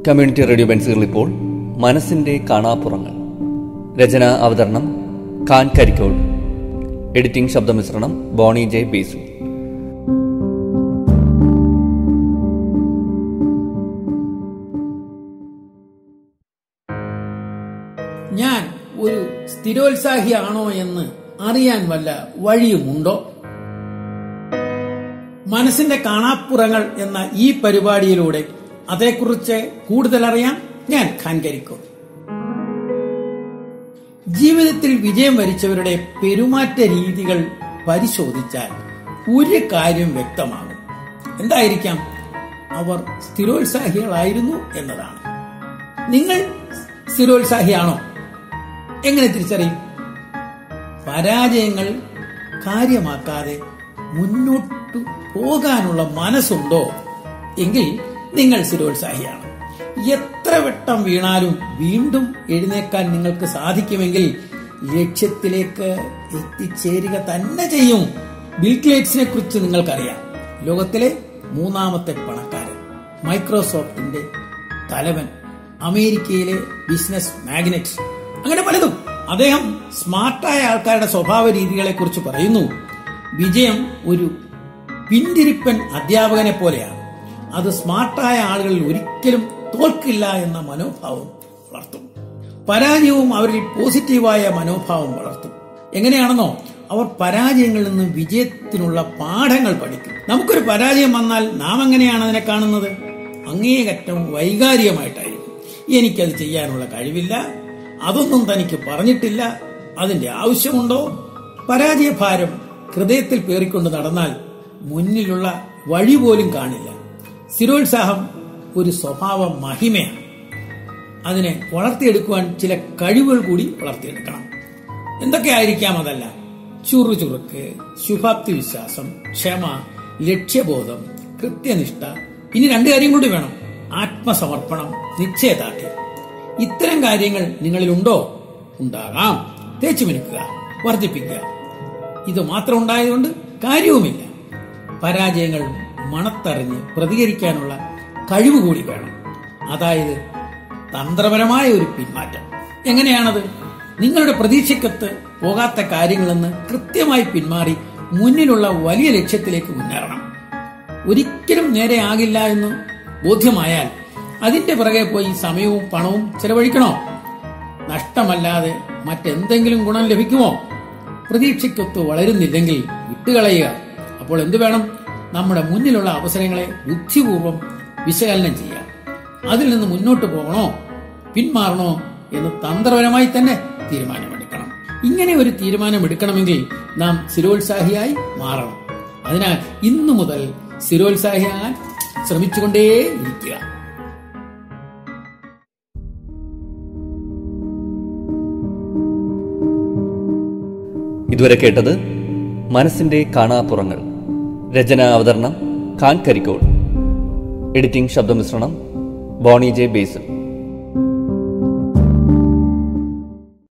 community radio ബെൻസുകൾ ഇപ്പോൾ മനസ്സിന്റെ കാണാപ്പുറങ്ങൾ രചന അവതരണം ഖാൻ കരിക്കോട് എഡിറ്റിംഗ് ശബ്ദമിശ്രണം ബോണി ജെ ബേസു ഞാൻ ഒരു സ്ഥിരോത്സാഹിയാണോ എന്ന് അറിയാൻ വല്ല വഴിയുമുണ്ടോ മനസ്സിന്റെ കാണാപ്പുറങ്ങൾ എന്ന ഈ പരിപാടിയിലൂടെ അതേക്കുറിച്ച് കൂടുതൽ അറിയാൻ ഞാൻ ഖാൻകരിക്കും ജീവിതത്തിൽ വിജയം വരിച്ചവരുടെ പെരുമാറ്റ രീതികൾ പരിശോധിച്ചാൽ ഒരു കാര്യം വ്യക്തമാകും എന്തായിരിക്കാം അവർ സ്ഥിരോത്സാഹികളായിരുന്നു എന്നതാണ് നിങ്ങൾ സ്ഥിരോത്സാഹിയാണോ എങ്ങനെ തിരിച്ചറിയും പരാജയങ്ങൾ കാര്യമാക്കാതെ മുന്നോട്ടു പോകാനുള്ള മനസ്സുണ്ടോ എങ്കിൽ നിങ്ങൾ സ്ഥിരോത്സാഹിയാണ് എത്ര വട്ടം വീണാലും വീണ്ടും എഴുന്നേക്കാൻ നിങ്ങൾക്ക് സാധിക്കുമെങ്കിൽ ലക്ഷ്യത്തിലേക്ക് എത്തിച്ചേരുക തന്നെ ചെയ്യും ബിൽക്ലേറ്റ്സിനെ കുറിച്ച് നിങ്ങൾക്കറിയാം ലോകത്തിലെ മൂന്നാമത്തെ പണക്കാരൻ മൈക്രോസോഫ്റ്റിന്റെ തലവൻ അമേരിക്കയിലെ ബിസിനസ് മാഗ്നറ്റ് അങ്ങനെ പലതും അദ്ദേഹം സ്മാർട്ടായ ആൾക്കാരുടെ സ്വഭാവ രീതികളെ കുറിച്ച് പറയുന്നു വിജയം ഒരു പിന്തിരിപ്പൻ അധ്യാപകനെ പോലെയാണ് അത് സ്മാർട്ടായ ആളുകളിൽ ഒരിക്കലും തോൽക്കില്ല എന്ന മനോഭാവം വളർത്തും പരാജയവും അവരിൽ പോസിറ്റീവായ മനോഭാവം വളർത്തും എങ്ങനെയാണെന്നോ അവർ പരാജയങ്ങളിൽ നിന്ന് വിജയത്തിനുള്ള പാഠങ്ങൾ പഠിക്കും നമുക്കൊരു പരാജയം വന്നാൽ നാം എങ്ങനെയാണ് അതിനെ കാണുന്നത് അങ്ങേയറ്റം വൈകാരികമായിട്ടായിരിക്കും എനിക്കത് ചെയ്യാനുള്ള കഴിവില്ല അതൊന്നും തനിക്ക് പറഞ്ഞിട്ടില്ല അതിന്റെ ആവശ്യമുണ്ടോ പരാജയഭാരം ഹൃദയത്തിൽ പേറിക്കൊണ്ട് നടന്നാൽ മുന്നിലുള്ള വഴി പോലും കാണില്ല സ്ഥിരോത്സാഹം ഒരു സ്വഭാവ മഹിമയാണ് അതിനെ വളർത്തിയെടുക്കുവാൻ ചില കഴിവുകൾ കൂടി വളർത്തിയെടുക്കണം എന്തൊക്കെയായിരിക്കാം അതല്ല ചുറുചുറുക്ക് ശുഭാപ്തി വിശ്വാസം ക്ഷമ ലക്ഷ്യബോധം കൃത്യനിഷ്ഠ ഇനി രണ്ട് കാര്യം കൂടി വേണം ആത്മസമർപ്പണം നിശ്ചയദാർഢ്യം ഇത്തരം കാര്യങ്ങൾ നിങ്ങളിലുണ്ടോ ഉണ്ടാകാം തേച്ചു മിനുക്കുക വർദ്ധിപ്പിക്കുക ഇത് മാത്രം ഉണ്ടായതുകൊണ്ട് കാര്യവുമില്ല പരാജയങ്ങൾ മണത്തറിഞ്ഞ് പ്രതികരിക്കാനുള്ള കഴിവ് കൂടി വേണം അതായത് തന്ത്രപരമായ ഒരു പിന്മാറ്റം എങ്ങനെയാണത് നിങ്ങളുടെ പ്രതീക്ഷയ്ക്കൊത്ത് പോകാത്ത കാര്യങ്ങളിൽ നിന്ന് കൃത്യമായി പിന്മാറി മുന്നിലുള്ള വലിയ ലക്ഷ്യത്തിലേക്ക് മുന്നേറണം ഒരിക്കലും നേരെ ആകില്ല എന്ന് ബോധ്യമായാൽ അതിന്റെ പിറകെ പോയി സമയവും പണവും ചെലവഴിക്കണോ നഷ്ടമല്ലാതെ മറ്റെന്തെങ്കിലും ഗുണം ലഭിക്കുമോ പ്രതീക്ഷയ്ക്കൊത്ത് വളരുന്നില്ലെങ്കിൽ വിട്ടുകളയുക അപ്പോൾ എന്തു വേണം നമ്മുടെ മുന്നിലുള്ള അവസരങ്ങളെ ബുദ്ധിപൂർവം വിശകലനം ചെയ്യുക അതിൽ നിന്ന് മുന്നോട്ട് പോകണോ പിന്മാറണോ എന്ന് തന്ത്രപരമായി തന്നെ തീരുമാനമെടുക്കണം ഇങ്ങനെ ഒരു തീരുമാനമെടുക്കണമെങ്കിൽ നാം സ്ഥിരോത്സാഹിയായി മാറണം അതിനാൽ ഇന്നു മുതൽ സ്ഥിരോത്സാഹിയാകാൻ ശ്രമിച്ചുകൊണ്ടേ ഇരിക്കുക ഇതുവരെ കേട്ടത് മനസ്സിന്റെ കാണാപ്പുറങ്ങൾ രചന അവതരണം ഖാൻ കരിക്കോട് എഡിറ്റിംഗ് ശബ്ദമിശ്രണം ബോണി ജെ ബേസൽ